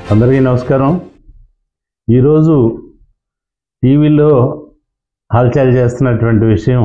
అందరికీ నమస్కారం ఈరోజు టీవీలో హల్చల్ చేస్తున్నటువంటి విషయం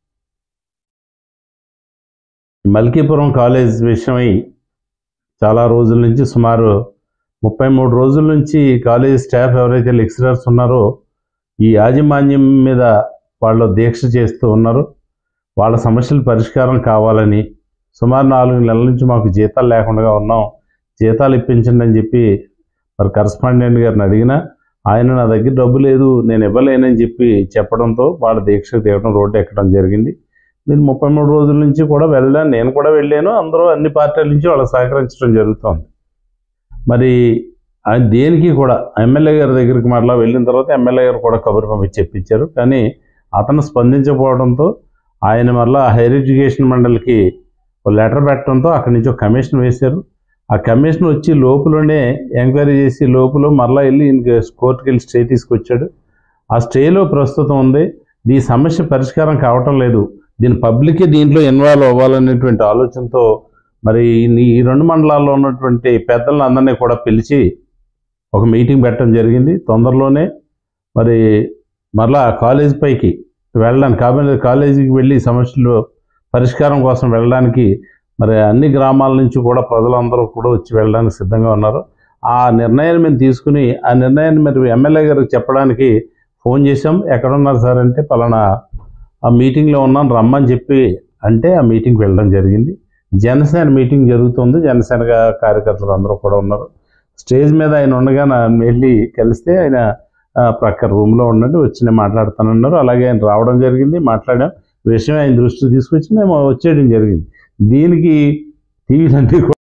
మల్కీపురం కాలేజ్ విషయమై చాలా రోజుల నుంచి సుమారు ముప్పై మూడు రోజుల నుంచి కాలేజ్ స్టాఫ్ ఎవరైతే లెక్చరర్స్ ఉన్నారో ఈ యాజమాన్యం మీద వాళ్ళు దీక్ష చేస్తూ ఉన్నారు వాళ్ళ సమస్యల పరిష్కారం కావాలని సుమారు నాలుగు నెలల నుంచి మాకు జీతాలు లేకుండా ఉన్నాం జీతాలు ఇప్పించండి అని చెప్పి మరి కరస్పాండెంట్ గారిని అడిగినా ఆయన నా దగ్గర డబ్బు లేదు నేను ఇవ్వలేనని చెప్పి చెప్పడంతో వాళ్ళ దీక్షకు దిగడం రోడ్డు ఎక్కడం జరిగింది నేను ముప్పై మూడు రోజుల నుంచి కూడా వెళ్ళాను నేను కూడా వెళ్ళాను అందరూ అన్ని పార్టీల నుంచి వాళ్ళకి సహకరించడం జరుగుతోంది మరి ఆ దేనికి కూడా ఎమ్మెల్యే గారి దగ్గరికి మరలా వెళ్ళిన తర్వాత ఎమ్మెల్యే గారు కూడా కబురు పంపించి చెప్పించారు కానీ అతను స్పందించకపోవడంతో ఆయన మరలా హైయర్ ఎడ్యుకేషన్ మండలికి ఒక లెటర్ పెట్టడంతో అక్కడి నుంచి ఒక కమిషన్ వేశారు ఆ కమిషన్ వచ్చి లోపలనే ఎంక్వైరీ చేసి లోపల మరలా వెళ్ళి ఇంక కోర్టుకి వెళ్ళి స్టే తీసుకొచ్చాడు ఆ స్టేలో ప్రస్తుతం ఉంది ఈ సమస్య పరిష్కారం కావటం లేదు దీని పబ్లిక్ దీంట్లో ఇన్వాల్వ్ అవ్వాలనేటువంటి ఆలోచనతో మరి ఈ- ఈ రెండు మండలాల్లో ఉన్నటువంటి పెద్దలను అందరినీ కూడా పిలిచి ఒక మీటింగ్ పెట్టడం జరిగింది తొందరలోనే మరి మరలా కాలేజ్ పైకి వెళ్ళడానికి కాబట్టి కాలేజీకి వెళ్ళి సమస్యలు పరిష్కారం కోసం వెళ్ళడానికి మరి అన్ని గ్రామాల నుంచి కూడా ప్రజలందరూ కూడా వచ్చి వెళ్ళడానికి సిద్ధంగా ఉన్నారు ఆ నిర్ణయాన్ని మేము తీసుకుని ఆ నిర్ణయాన్ని మరి ఎమ్మెల్యే గారికి చెప్పడానికి ఫోన్ చేసాం ఎక్కడున్నారు సార్ అంటే పలానా ఆ మీటింగ్లో ఉన్నాను రమ్మని చెప్పి అంటే ఆ మీటింగ్కి వెళ్ళడం జరిగింది జనసేన మీటింగ్ జరుగుతుంది జనసేన గా- కార్యకర్తలు అందరూ కూడా ఉన్నారు స్టేజ్ మీద ఆయన ఉండగా నన్ను వెళ్ళి కలిస్తే ఆయన ఆ, ప్రక్క రూమ్లో ఉండండి వచ్చి నేను మాట్లాడుతానన్నారు అలాగే ఆయన రావడం జరిగింది మాట్లాడాం విషయం ఆయన దృష్టికి తీసుకొచ్చి మేము వచ్చేయడం జరిగింది దీనికి టీవీలన్నీ కూడా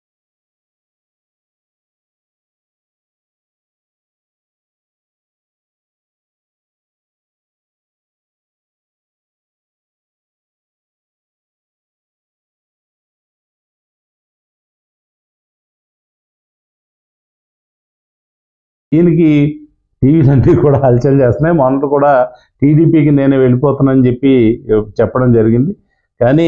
దీనికి టీవీలన్నీ కూడా హల్చల్ చేస్తున్నాయి మొన్నటి కూడా టీడీపీకి నేనే వెళ్ళిపోతానని చెప్పి చెప్పడం జరిగింది కానీ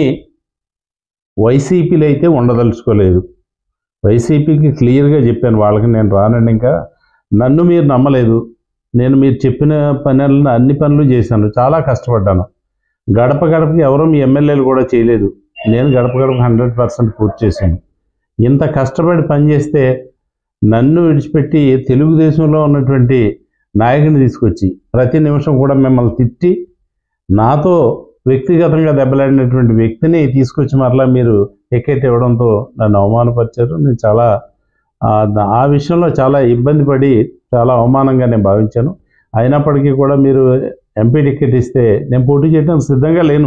వైసీపీలో అయితే ఉండదలుచుకోలేదు వైసీపీకి క్లియర్గా చెప్పాను వాళ్ళకి నేను రానండి ఇంకా నన్ను మీరు నమ్మలేదు నేను మీరు చెప్పిన పనులను అన్ని పనులు చేశాను చాలా కష్టపడ్డాను గడప గడపకి ఎవరూ మీ ఎమ్మెల్యేలు కూడా చేయలేదు నేను గడప గడప హండ్రెడ్ పర్సెంట్ పూర్తి చేశాను ఇంత కష్టపడి పనిచేస్తే నన్ను విడిచిపెట్టి తెలుగుదేశంలో ఉన్నటువంటి నాయకుని తీసుకొచ్చి ప్రతి నిమిషం కూడా మిమ్మల్ని తిట్టి నాతో వ్యక్తిగతంగా దెబ్బలాడినటువంటి వ్యక్తిని తీసుకొచ్చి మరలా మీరు టికెట్ ఇవ్వడంతో నన్ను అవమానపరిచారు నేను చాలా ఆ, ద- ఆ విషయంలో చాలా ఇబ్బంది పడి చాలా అవమానంగా నేను భావించాను అయినప్పటికీ కూడా మీరు ఎంపీ టికెట్ ఇస్తే నేను పోటీ చేయడానికి సిద్ధంగా లేను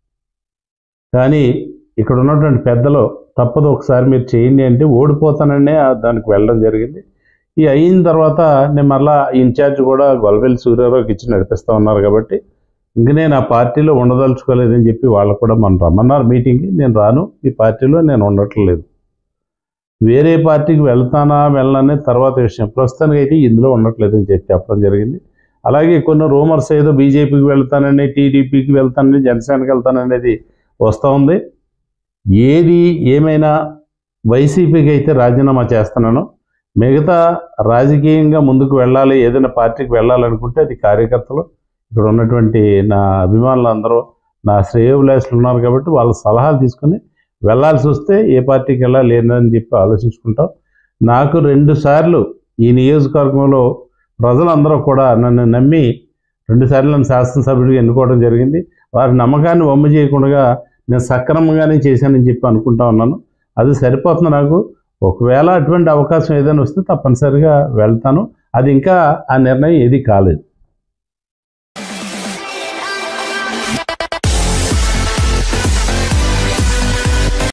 కానీ ఇక్కడ ఉన్నటువంటి పెద్దలు తప్పదు ఒకసారి మీరు చేయండి అంటే ఓడిపోతాననే ఆ దానికి వెళ్ళడం జరిగింది ఈ అయిన తర్వాత నేను మళ్ళా ఇన్ఛార్జ్ కూడా గొల్లవెల్లి సూర్యారావుకి ఇచ్చి నడిపిస్తూ ఉన్నారు కాబట్టి ఇంక నేను ఆ పార్టీలో ఉండదలుచుకోలేదని చెప్పి వాళ్ళు కూడా మనం రమ్మన్నారు మీటింగ్కి నేను రాను ఈ పార్టీలో నేను ఉండట్లేదు వేరే పార్టీకి వెళ్తానా వెళ్ళననే తర్వాత విషయం ప్రస్తుతానికి అయితే ఇందులో ఉండట్లేదని చెప్పి చెప్పడం జరిగింది అలాగే కొన్ని రూమర్స్ ఏదో బీజేపీకి వెళ్తానని టీడీపీకి వెళ్తానని జనసేనకి వెళ్తాననేది వస్తూ ఉంది ఏది ఏమైనా వైసీపీకి అయితే రాజీనామా చేస్తున్నాను మిగతా రాజకీయంగా ముందుకు వెళ్ళాలి ఏదైనా పార్టీకి వెళ్ళాలనుకుంటే అది కార్యకర్తలు ఇక్కడ ఉన్నటువంటి నా అభిమానులు అందరూ నా శ్రేయోభిలాషులు ఉన్నారు కాబట్టి వాళ్ళ సలహాలు తీసుకుని వెళ్ళాల్సి వస్తే ఏ పార్టీకి వెళ్ళాలి ఏందని చెప్పి ఆలోచించుకుంటాం నాకు రెండు సార్లు ఈ నియోజకవర్గంలో ప్రజలందరూ కూడా నన్ను నమ్మి రెండు సార్లు నన్ను శాసనసభ్యుడిగా ఎన్నుకోవడం జరిగింది వారి నమ్మకాన్ని వమ్ము చేయకుండా నేను సక్రమంగానే చేశానని చెప్పి అనుకుంటా ఉన్నాను అది సరిపోతుంది నాకు ఒకవేళ అటువంటి అవకాశం ఏదైనా వస్తే తప్పనిసరిగా వెళ్తాను అది ఇంకా ఆ నిర్ణయం ఏది కాలేదు